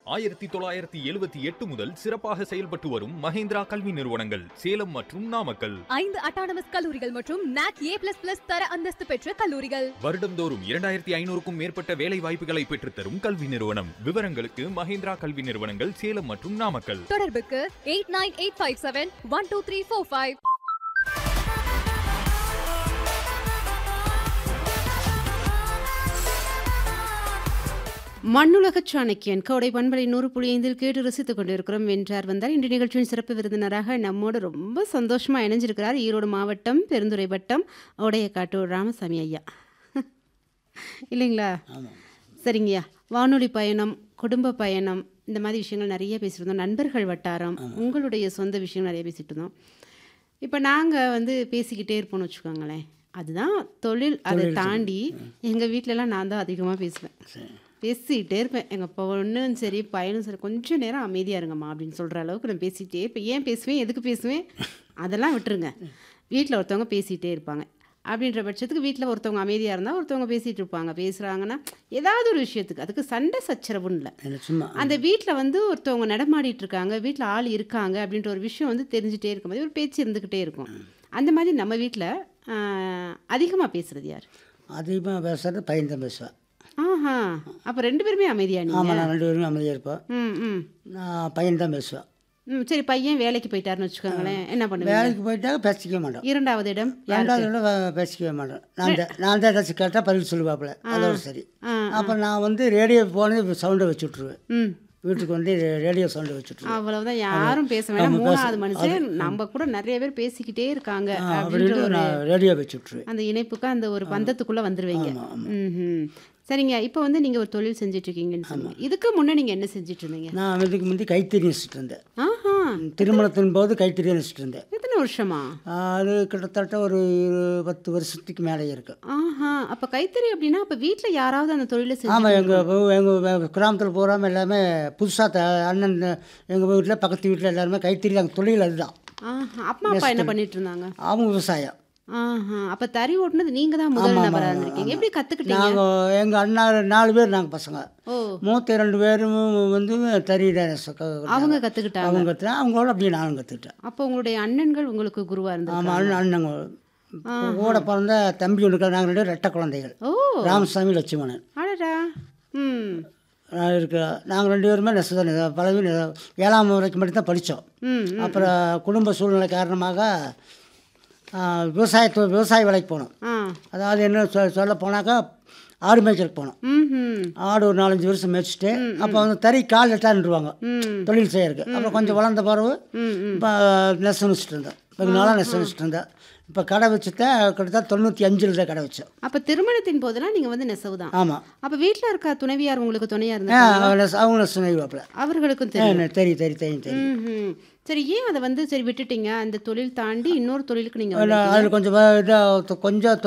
ஆயிரத்தி தொள்ளாயிரத்தி எழுபத்தி எட்டு முதல் சிறப்பாக செயல்பட்டு வரும் மஹேந்திரா கல்வி நிறுவனங்கள் சேலம் மற்றும் நாமக்கல் ஐந்து அட்டானமஸ் கல்லூரிகள் மற்றும் நாக் ஏ பிளஸ் பிளஸ் தர அந்தஸ்து பெற்ற கல்லூரிகள் வருடந்தோறும் இரண்டாயிரத்தி ஐநூறுக்கும் மேற்பட்ட வேலை வாய்ப்புகளை பெற்றுத்தரும் கல்வி நிறுவனம் விவரங்களுக்கு மஹேந்திரா கல்வி நிறுவனங்கள் சேலம் மற்றும் நாமக்கல் தொடர்புக்கு eight nine eight five seven one two three four five மண்ணுலக சாணக்கியன் கோடை பண்பலை நூறு புள்ளி ஐந்தில் கேட்டு ரசித்துக் கொண்டிருக்கிறோம் வென்றார் வந்தார் இன்று நிகழ்ச்சியின் சிறப்பு விருந்தினராக நம்மோடு ரொம்ப சந்தோஷமா இணைஞ்சிருக்கிறார் ஈரோடு மாவட்டம் பெருந்துறை வட்டம் உடையக்காட்டூர் ராமசாமி ஐயா இல்லைங்களா சரிங்கய்யா வானொலி பயணம் குடும்ப பயணம் இந்த மாதிரி விஷயங்கள் நிறைய பேசியிருந்தோம் நண்பர்கள் வட்டாரம் உங்களுடைய சொந்த விஷயம் நிறைய பேசிட்டு இருந்தோம் இப்போ நாங்கள் வந்து பேசிக்கிட்டே இருப்போம்னு வச்சுக்கோங்களேன் அதுதான் தொழில் அதை தாண்டி எங்கள் வீட்டிலலாம் நான் தான் அதிகமாக பேசுவேன் பேசிக்கிட்டே இருப்பேன் எங்கள் பொண்ணும் சரி பையனும் சரி கொஞ்சம் நேரம் அமைதியாக இருங்கம்மா அப்படின்னு சொல்கிற அளவுக்கு நான் பேசிக்கிட்டே இருப்பேன் ஏன் பேசுவேன் எதுக்கு பேசுவேன் அதெல்லாம் விட்டுருங்க வீட்டில் ஒருத்தவங்க பேசிகிட்டே இருப்பாங்க அப்படின்ற பட்சத்துக்கு வீட்டில் ஒருத்தவங்க அமைதியாக இருந்தால் ஒருத்தவங்க பேசிகிட்டு இருப்பாங்க பேசுகிறாங்கன்னா ஏதாவது ஒரு விஷயத்துக்கு அதுக்கு சண்டை சச்சரவுன்னு இல்லை இல்லை சும்மா அந்த வீட்டில் வந்து ஒருத்தவங்க நடமாடிட்டு இருக்காங்க வீட்டில் ஆள் இருக்காங்க அப்படின்ற ஒரு விஷயம் வந்து தெரிஞ்சுட்டே இருக்கும்போது ஒரு பேச்சு இருந்துக்கிட்டே இருக்கும் அந்த மாதிரி நம்ம வீட்டில் அதிகமாக பேசுறது யார் அதிகமாக பேசுறது பையன் தான் பேசுவேன் ஆஹா அப்போ ரெண்டு பேருமே அமைதியா நீங்க ஆமாம் நான் ரெண்டு பேருமே அமைதியாக இருப்போம் ம் ம் நான் பையன் தான் பேசுவேன் ம் சரி பையன் வேலைக்கு போயிட்டாருன்னு வச்சுக்கோங்களேன் என்ன பண்ணுவீங்க வேலைக்கு போயிட்டாக்க பேசிக்கவே மாட்டோம் இரண்டாவது இடம் யாருக்கு ரெண்டாவது விட வே- பேசிக்கவே மாட்டேன் நான் தான் நான் தான் ஏதாச்சும் கேட்டால் பதில் சொல்லுவாப்புல அதோட சரி ஆ, அப்போ நான் வந்து ரேடியோ போனது சவுண்டை வச்சு விட்ருவேன் ம் வீட்டுக்கு வந்து ரேடியோ சவுண்டை வச்சு விட்ருவேன் அவ்வளவுதான் யாரும் பேச வேணாம் மூணாவது மனுஷன் நம்ம கூட நிறைய பேர் பேசிக்கிட்டே இருக்காங்க அப்படின்ற அப்படின்ட்டு ஒரு நான் ரேடியோ வச்சு விட்ருவேன் அந்த இணைப்புக்கு அந்த ஒரு பந்தத்துக்குள்ள வந்துருவீங்க ம் சரிங்க இப்போ வந்து நீங்க ஒரு தொழில் செஞ்சுட்டு இருக்கீங்கன்னு சொன்னீங்க இதுக்கு முன்னே நீங்க என்ன செஞ்சுட்டு இருந்தீங்க நான் இதுக்கு முந்தி கைத்தறி நெசிட்டு இருந்தேன் ஆஹா திருமணத்தின் போது கைத்தறி நெசிட்டு இருந்தேன் எத்தனை வருஷமா அது கிட்டத்தட்ட ஒரு இரு- பத்து வருஷத்துக்கு மேலே இருக்கு ஆஹா அப்ப கைத்தறி அப்படின்னா அப்ப வீட்ல யாராவது அந்த தொழிலை செஞ்சு ஆமாம் எங்கள் எங்கள் கிராமத்தில் பூராமல் எல்லாமே புதுசாக த அண்ணன் எங்கள் வீட்டில் பக்கத்து வீட்டில் எல்லாருமே கைத்தறி அங்கே தொழில் அதுதான் ஆஹா அப்பா அப்பா என்ன பண்ணிட்டு இருந்தாங்க அவங்க விவசாயம் ஆஹா அப்ப தறி ஓட்டுனது நீங்க தான் முதல் நபரா இருந்திருக்கீங்க எப்படி கத்துக்கிட்டீங்க நாங்கள் எங்கள் அண்ணா நாலு பேர் நாங்கள் பசங்க ஓ மூத்த ரெண்டு பேரும் வந்து தறியிட அவங்க கத்துக்கிட்டாங்க அவங்க கற்றுனா அவங்களோட அப்படியே நானும் கற்றுக்கிட்டேன் அப்போ உங்களுடைய அண்ணன்கள் உங்களுக்கு குருவா இருந்தாங்க ஆமாம் அண்ணன் அண்ணங்க கூட பிறந்த தம்பி ஒன்று நாங்கள் ரெண்டு பேரும் ரெட்டை குழந்தைகள் ஓ ராமசாமி லட்சுமணன் அடடா ம் நான் இருக்க நாங்கள் ரெண்டு பேருமே நெச பழவி நெ- ஏழாம் வரைக்கும் மட்டும் தான் படித்தோம் ம் அப்புறம் குடும்ப சூழ்நிலை காரணமாக ஆ, விவசாயத்து விவசாய வேலைக்கு போனோம் ஆ அதாவது என்ன சொ சொல்ல போனாக்கா ஆடு மேய்ச்சலுக்கு போனோம் ம் ஆடு ஒரு நாலஞ்சு வருஷம் மேய்ச்சிட்டு அப்போ வந்து தறி கால் எட்டான்ருவாங்க ம் தொழில் செய்யறதுக்கு அப்புறம் கொஞ்சம் வளர்ந்த பிறகு ம் ம் இப்போ நெசம் வச்சுட்டு இருந்தேன் வெகு நாளாக நெசம் வச்சுட்டு இருந்தேன் இப்போ கடை வச்சுட்டேன் கிட்டத்தட்ட தொண்ணூற்றி அஞ்சில் தான் கடை வச்சோம் அப்ப திருமணத்தின் போதெல்லாம் நீங்க வந்து நெசவு தான் ஆமாம் அப்ப வீட்ல இருக்க துணைவியார் உங்களுக்கு துணையா ஆ இருந்தாங்க அவங்க நெசம் நெய்வாப்பில் அவர்களுக்கும் தெரியும் தெரியும் தெரியும் தெரியும் தெரியும் ம்ஹும். சரி ஏன் அதை வந்து சரி விட்டுட்டீங்க அந்த தொழில் தாண்டி இன்னொரு தொழிலுக்கு நீங்க அதில் கொஞ்சம் இதாக கொஞ்சம்